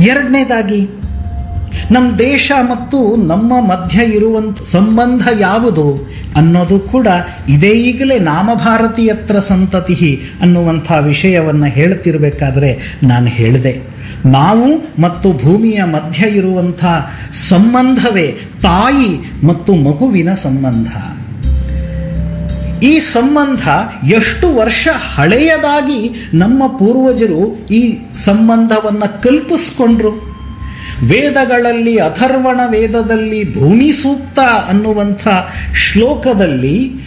ಎರಡನೇದಾಗಿ ನಮ್ಮ ದೇಶ ಮತ್ತು ನಮ್ಮ ಮಧ್ಯ ಇರುವಂಥ ಸಂಬಂಧ ಯಾವುದು ಅನ್ನೋದು ಕೂಡ ಇದೇ ಈಗಲೇ ನಾಮಭಾರತೀಯತ್ರ ಸಂತತಿ ಅನ್ನುವಂಥ ವಿಷಯವನ್ನು ಹೇಳ್ತಿರ್ಬೇಕಾದ್ರೆ ನಾನು ಹೇಳಿದೆ ನಾವು ಮತ್ತು ಭೂಮಿಯ ಮಧ್ಯ ಇರುವಂಥ ಸಂಬಂಧವೇ ತಾಯಿ ಮತ್ತು ಮಗುವಿನ ಸಂಬಂಧ ಈ ಸಂಬಂಧ ಎಷ್ಟು ವರ್ಷ ಹಳೆಯದಾಗಿ ನಮ್ಮ ಪೂರ್ವಜರು ಈ ಸಂಬಂಧವನ್ನು ಕಲ್ಪಿಸ್ಕೊಂಡ್ರು ವೇದಗಳಲ್ಲಿ ಅಥರ್ವಣ ವೇದದಲ್ಲಿ ಭೂಮಿ ಸೂಕ್ತ ಅನ್ನುವಂಥ ಶ್ಲೋಕದಲ್ಲಿ